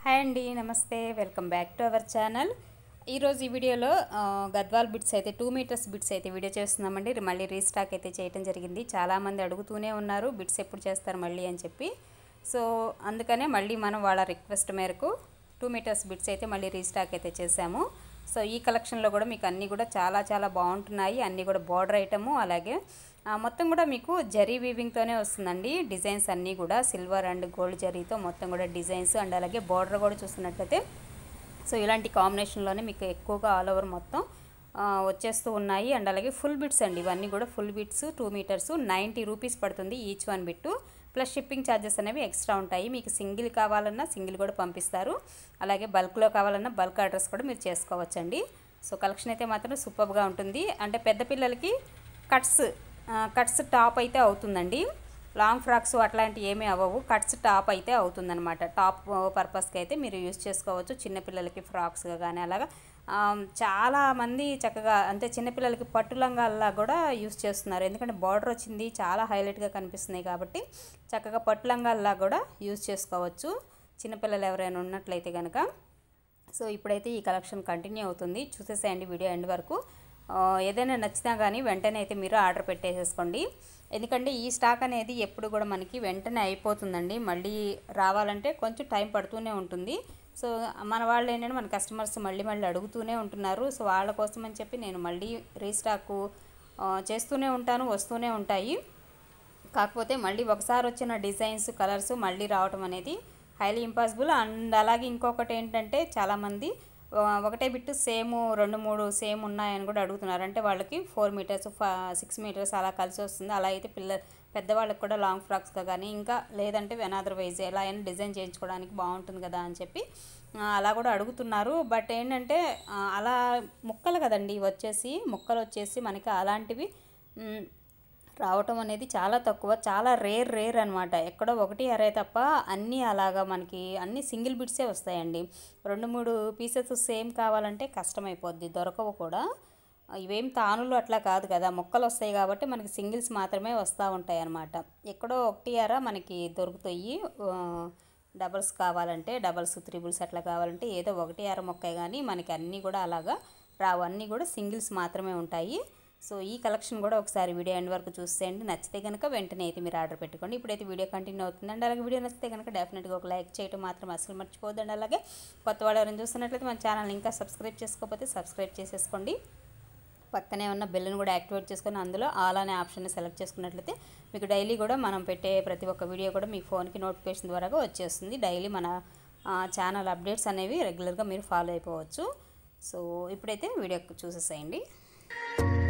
hi అండి నమస్తే welcome back to our channel ఈరోజు ఈ వీడియోలో ఆ, గద్వాల్ బిట్స్ అయితే టూ మీటర్స్ బిట్స్ అయితే వీడియో చేస్తున్నామండి మళ్ళీ రీస్టాక్ అయితే చేయడం జరిగింది చాలామంది అడుగుతూనే ఉన్నారు బిట్స్ ఎప్పుడు చేస్తారు మళ్ళీ అని చెప్పి సో అందుకనే మళ్ళీ మనం వాళ్ళ రిక్వెస్ట్ మేరకు టూ మీటర్స్ బిట్స్ అయితే మళ్ళీ రీస్టాక్ అయితే చేశాము సో ఈ కలెక్షన్లో కూడా మీకు అన్నీ కూడా చాలా చాలా బాగుంటున్నాయి అన్నీ కూడా బార్డర్ ఐటము అలాగే ఆ, మొత్తం కూడా మీకు జరీ వీవింగ్తోనే వస్తుందండి డిజైన్స్ అన్నీ కూడా సిల్వర్ అండ్ గోల్డ్ జరీతో మొత్తం కూడా డిజైన్స్ అండ్ అలాగే బార్డర్ కూడా చూస్తున్నట్లయితే సో ఇలాంటి కాంబినేషన్లోనే మీకు ఎక్కువగా ఆల్ ఓవర్ మొత్తం ఆ, వచ్చేస్తూ ఉన్నాయి అండ్ అలాగే ఫుల్ బిట్స్ అండి ఇవన్నీ కూడా full bits two metres ninety rupees పడుతుంది each one bit plus shipping charges అనేవి ఎక్స్ట్రా ఉంటాయి మీకు సింగిల్ కావాలన్నా సింగిల్ కూడా పంపిస్తారు అలాగే బల్క్లో కావాలన్నా బల్క్ ఆర్డర్స్ కూడా మీరు చేసుకోవచ్చండి సో కలెక్షన్ అయితే మాత్రం సూపర్గా ఉంటుంది అంటే పెద్ద పిల్లలకి కట్స్ కట్స్ టాప్ అయితే అవుతుందండి లాంగ్ ఫ్రాక్స్ అట్లాంటివి ఏమీ అవ్వవు కట్స్ టాప్ అయితే అవుతుందన్నమాట టాప్ పర్పస్కి అయితే మీరు యూస్ చేసుకోవచ్చు చిన్నపిల్లలకి ఫ్రాక్స్గా కానీ అలాగా ఆ, చాలా మంది చక్కగా అంటే చిన్నపిల్లలకి పట్టు లంగాల్లా కూడా యూస్ చేస్తున్నారు ఎందుకంటే బార్డర్ వచ్చింది చాలా హైలైట్గా కనిపిస్తున్నాయి కాబట్టి చక్కగా పట్టు లంగాల్లా కూడా యూస్ చేసుకోవచ్చు చిన్నపిల్లలు ఎవరైనా ఉన్నట్లయితే కనుక సో ఇప్పుడైతే ఈ కలెక్షన్ కంటిన్యూ అవుతుంది చూసేసేయండి వీడియో ఎండ్ వరకు ఆ, ఏదైనా నచ్చినా కానీ వెంటనే అయితే మీరు ఆర్డర్ పెట్టేసేసుకోండి ఎందుకంటే ఈ స్టాక్ అనేది ఎప్పుడు కూడా మనకి వెంటనే అయిపోతుందండి మళ్ళీ రావాలంటే కొంచెం టైం పడుతూనే ఉంటుంది సో మన వాళ్ళు ఏంటంటే మన కస్టమర్స్ మళ్ళీ మళ్ళీ అడుగుతూనే ఉంటున్నారు సో వాళ్ళ కోసం అని చెప్పి నేను మళ్ళీ రీస్టాక్ ఆ, చేస్తూనే ఉంటాను వస్తూనే ఉంటాయి కాకపోతే మళ్ళీ ఒకసారి వచ్చిన డిజైన్స్ కలర్స్ మళ్ళీ రావటం అనేది హైలీ ఇంపాసిబుల్ అండ్ అలాగే ఇంకొకటి ఏంటంటే చాలామంది ఆ, ఒకటే బిట్టు సేమ్ రెండు మూడు సేమ్ ఉన్నాయని కూడా అడుగుతున్నారు అంటే వాళ్ళకి ఫోర్ మీటర్స్ సిక్స్ మీటర్స్ అలా కలిసి వస్తుంది అలా అయితే పిల్ల పెద్దవాళ్ళకి కూడా లాంగ్ ఫ్రాక్స్గా కానీ ఇంకా లేదంటే వెనాదర్ వైజ్ ఎలా అయినా డిజైన్ చేయించుకోవడానికి బాగుంటుంది కదా అని చెప్పి ఆ, అలా కూడా అడుగుతున్నారు బట్ ఏంటంటే ఆ, అలా ముక్కలు కదండి ఇవి వచ్చేసి ముక్కలు వచ్చేసి మనకి అలాంటివి మ్, రావటం అనేది చాలా తక్కువ చాలా రేర్ రేర్ అనమాట ఎక్కడో ఒకటి అరే తప్ప అన్నీ అలాగా మనకి అన్ని సింగిల్ బిట్సే వస్తాయండి రెండు మూడు పీసెస్ సేమ్ కావాలంటే కష్టమైపోద్ది దొరకవు కూడా ఇవేం తానులు అట్లా కాదు కదా మొక్కలు వస్తాయి కాబట్టి మనకి సింగిల్స్ మాత్రమే వస్తూ ఉంటాయి అన్నమాట ఎక్కడో ఒకటి అరా మనకి దొరుకుతాయి ఆ, డబల్స్ కావాలంటే డబల్స్ త్రిబుల్స్ అట్లా కావాలంటే ఏదో ఒకటి అర మొక్కే కానీ మనకి అన్నీ కూడా అలాగా రావు అన్నీ కూడా సింగిల్స్ మాత్రమే ఉంటాయి సో ఈ కలెక్షన్ కూడా ఒకసారి వీడియో ఎండ్ వరకు చూసేయండి నచ్చితే కనుక వెంటనే అయితే మీరు ఆర్డర్ పెట్టుకోండి ఇప్పుడైతే వీడియో కంటిన్యూ అవుతుందండి అలాగే వీడియో నచ్చితే కనుక డెఫినెట్గా ఒక లైక్ చేయడం మాత్రం అసలు మర్చిపోద్దండి అలాగే కొత్త వాళ్ళు ఎవరైనా చూస్తున్నట్లయితే మన ఛానల్ ఇంకా సబ్స్క్రైబ్ చేసుకోకపోతే సబ్స్క్రైబ్ చేసేసుకోండి పక్కనే ఉన్న బెల్ని కూడా యాక్టివేట్ చేసుకొని అందులో ఆల్ అనే ఆప్షన్ని సెలెక్ట్ చేసుకున్నట్లయితే మీకు డైలీ కూడా మనం పెట్టే ప్రతి ఒక్క వీడియో కూడా మీ ఫోన్కి నోటిఫికేషన్ ద్వారా వచ్చేస్తుంది డైలీ మన ఛానల్ అప్డేట్స్ అనేవి రెగ్యులర్గా మీరు ఫాలో అయిపోవచ్చు సో ఇప్పుడైతే వీడియో చూసేసేయండి